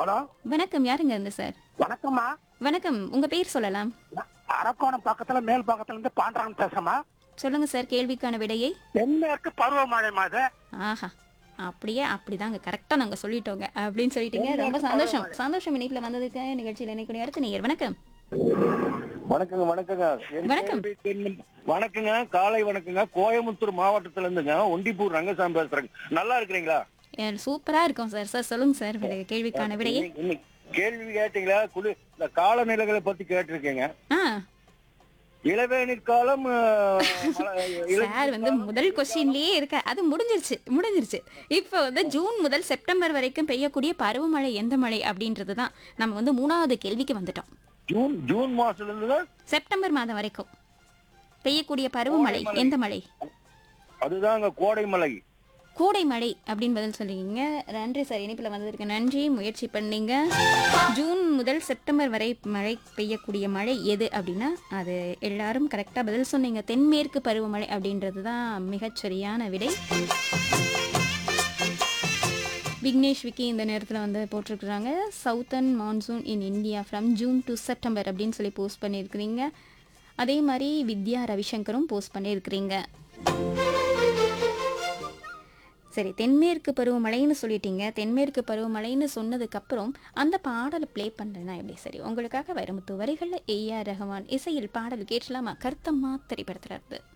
Hello வணக்கம் யாருங்க இருந்து சார் வணக்கம்மா வணக்கம் உங்க பேர் சொல்லலாம் நான் அரக்கோணம் பக்கத்துல மேல் பக்கத்துல இருந்து பாண்டவன் பேசுறேம்மா சொல்லுங்க சார் கேள்விக்கான விடையை தென்மேற்கு பருவமழை மாத ஆஹா அப்படியே அப்படிதாங்க கரெக்டா நாங்க சொல்லிட்டோங்க அப்படின்னு சொல்லிட்டீங்க ரொம்ப சந்தோஷம் சந்தோஷம் இணைப்புல வந்ததுக்கு நிகழ்ச்சியில் இணைக்கூடிய அடுத்த நேயர் வணக்கம் வணக்கங்க வணக்கங்க என் வணக்கம். கேள்வி தென்- வணக்கங்க காலை வணக்கங்க கோயம்புத்தூர் மாவட்டத்துல இருந்துங்க ஒண்டிப்பூர் ரங்கசாமி பேசுறேங்க நல்லா இருக்கிறீங்களா ஏ, சூப்பரா இருக்கும் சார் சார் சொல்லுங்க சார் விடை- கேள்விக்கான விடையை இன்னைக்கு- இன்னைக்கு கேள்வி கேட்டீங்களா குளி இந்த காலநிலைகளை பத்தி கேட்டிருக்கீங்க ஆ இளவேநீர் காலம் அஹ், மழை- இள- சார் வந்து முதல் கொஸ்டின்லயே இருக்க அது முடிஞ்சிருச்சு முடிஞ்சிருச்சு இப்போ வந்து ஜூன் முதல் செப்டம்பர் வரைக்கும் பெய்யக்கூடிய பருவமழை எந்த மழை அப்படின்றது தான் நம்ம வந்து மூணாவது கேள்விக்கு வந்துட்டோம் ஜூன் ஜூன் மாசத்துல இருந்து செப்டம்பர் மாதம் வரைக்கும் பெய்யக்கூடிய பருவமழை எந்த மழை அதுதாங்க கோடை மலை கோடை மழை அப்படின்னு பதில் சொல்லிங்க நன்றி சார் இனிப்பில் வந்ததற்கு நன்றி முயற்சி பண்ணீங்க ஜூன் முதல் செப்டம்பர் வரை மழை பெய்யக்கூடிய மழை எது அப்படின்னா அது எல்லாரும் கரெக்டாக பதில் சொன்னீங்க தென்மேற்கு பருவமழை அப்படின்றது தான் மிகச்சரியான விடை விக்னேஷ் விக்கி இந்த நேரத்தில் வந்து போட்டிருக்கிறாங்க southern monsoon in India from June to September அப்படின்னு சொல்லி போஸ்ட் பண்ணியிருக்கிறீங்க அதே மாதிரி வித்யா ரவிசங்கரும் போஸ்ட் பண்ணியிருக்கிறீங்க சரி தென்மேற்கு பருவமழைன்னு சொல்லிட்டீங்க தென்மேற்கு பருவமழைன்னு சொன்னதுக்கப்புறம் அந்த பாடலை ப்ளே பண்ணுறேன்னா எப்படி சரி உங்களுக்காக வைரமுத்து வரிகளில் ஏஆர் ரஹ்மான் இசையில் பாடல் கேட்கலாமா கருத்தம்மா திரைப்படத்துல இருந்து